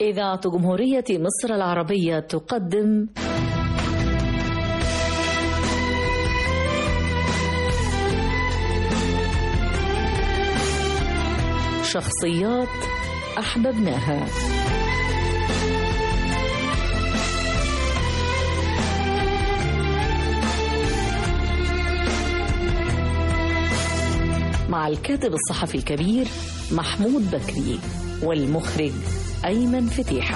إذاعة جمهورية مصر العربية تقدم شخصيات أحببناها مع الكاتب الصحفي الكبير محمود بكري والمخرج أيمن فتيحة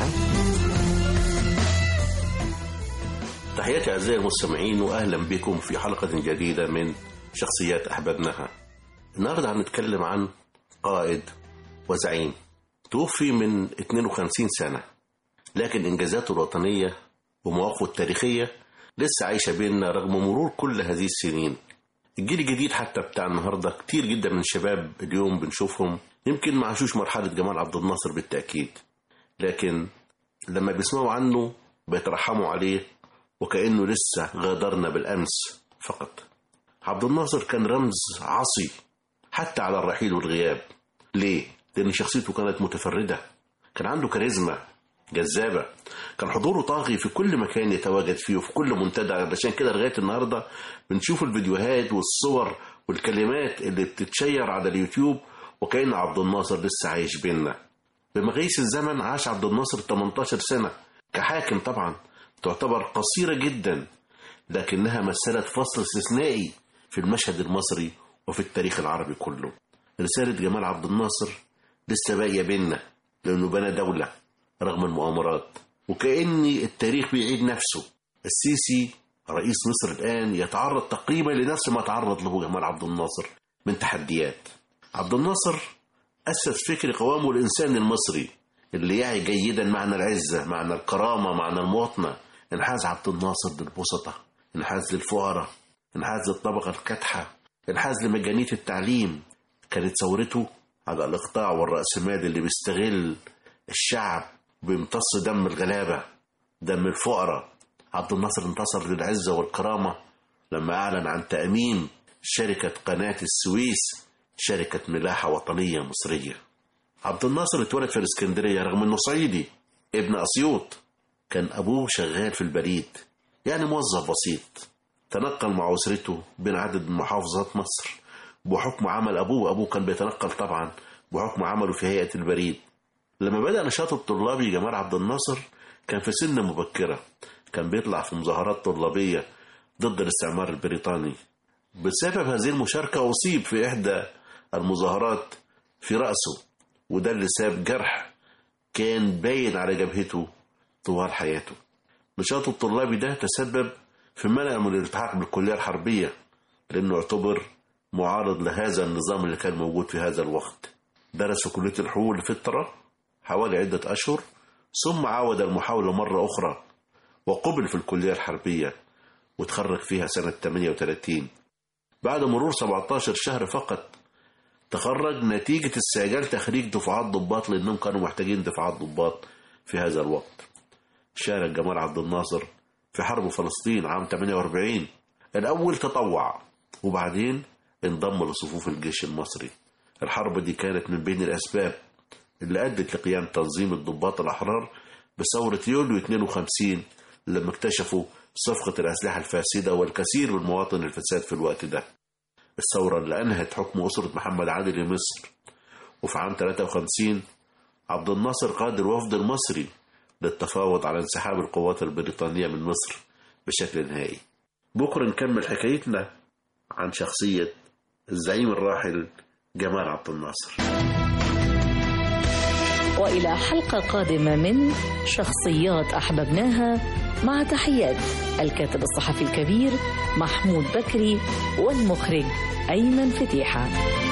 تحياتي أعزائي المستمعين وأهلا بكم في حلقة جديدة من شخصيات أحببناها النهاردة هنتكلم عن قائد وزعيم توفي من 52 سنة لكن إنجازاته الوطنية ومواقفه التاريخية لسه عايشة بيننا رغم مرور كل هذه السنين الجيل الجديد حتى بتاع النهارده كتير جدا من الشباب اليوم بنشوفهم يمكن ما عاشوش مرحله جمال عبد الناصر بالتاكيد لكن لما بيسمعوا عنه بيترحموا عليه وكانه لسه غادرنا بالامس فقط عبد الناصر كان رمز عصي حتى على الرحيل والغياب ليه لان شخصيته كانت متفرده كان عنده كاريزما جذابة كان حضوره طاغي في كل مكان يتواجد فيه وفي كل منتدى علشان كده لغاية النهاردة بنشوف الفيديوهات والصور والكلمات اللي بتتشير على اليوتيوب وكأن عبد الناصر لسه عايش بينا بمقاييس الزمن عاش عبد الناصر 18 سنة كحاكم طبعا تعتبر قصيرة جدا لكنها مثلت فصل استثنائي في المشهد المصري وفي التاريخ العربي كله رسالة جمال عبد الناصر لسه باقية بينا لأنه بنى دولة رغم المؤامرات وكأن التاريخ بيعيد نفسه السيسي رئيس مصر الآن يتعرض تقريبا لنفس ما تعرض له جمال عبد الناصر من تحديات عبد الناصر أسس فكر قوامه الإنسان المصري اللي يعي جيدا معنى العزة معنى الكرامة معنى المواطنة انحاز عبد الناصر للبسطة انحاز للفقراء انحاز للطبقة الكادحة انحاز لمجانية التعليم كانت ثورته على الإقطاع والرأسمال اللي بيستغل الشعب بيمتص دم الغلابة دم الفقراء عبد الناصر انتصر للعزة والكرامة لما أعلن عن تأمين شركة قناة السويس شركة ملاحة وطنية مصرية عبد الناصر اتولد في الإسكندرية رغم إنه صعيدي ابن أسيوط كان أبوه شغال في البريد يعني موظف بسيط تنقل مع أسرته بين عدد من محافظات مصر بحكم عمل أبوه أبوه كان بيتنقل طبعا بحكم عمله في هيئة البريد لما بدأ نشاطه الطلابي جمال عبد الناصر كان في سن مبكرة كان بيطلع في مظاهرات طلابية ضد الاستعمار البريطاني بسبب هذه المشاركة أصيب في إحدى المظاهرات في رأسه وده اللي ساب جرح كان باين على جبهته طوال حياته نشاطه الطلابي ده تسبب في منع من الالتحاق بالكلية الحربية لأنه اعتبر معارض لهذا النظام اللي كان موجود في هذا الوقت درس في كلية الحقوق لفترة حوالي عدة أشهر ثم عاود المحاولة مرة أخرى وقبل في الكلية الحربية وتخرج فيها سنة 38 بعد مرور 17 شهر فقط تخرج نتيجة استعجال تخريج دفعات ضباط لأنهم كانوا محتاجين دفعات ضباط في هذا الوقت شارك جمال عبد الناصر في حرب فلسطين عام 48 الأول تطوع وبعدين انضم لصفوف الجيش المصري الحرب دي كانت من بين الأسباب اللي أدت لقيام تنظيم الضباط الأحرار بثورة يوليو 52 لما اكتشفوا صفقة الأسلحة الفاسدة والكثير من مواطن الفساد في الوقت ده الثورة اللي أنهت حكم أسرة محمد علي لمصر وفي عام 53 عبد الناصر قاد الوفد المصري للتفاوض على انسحاب القوات البريطانية من مصر بشكل نهائي بكرة نكمل حكايتنا عن شخصية الزعيم الراحل جمال عبد الناصر وإلى حلقة قادمة من شخصيات أحببناها مع تحيات الكاتب الصحفي الكبير محمود بكري والمخرج أيمن فتيحة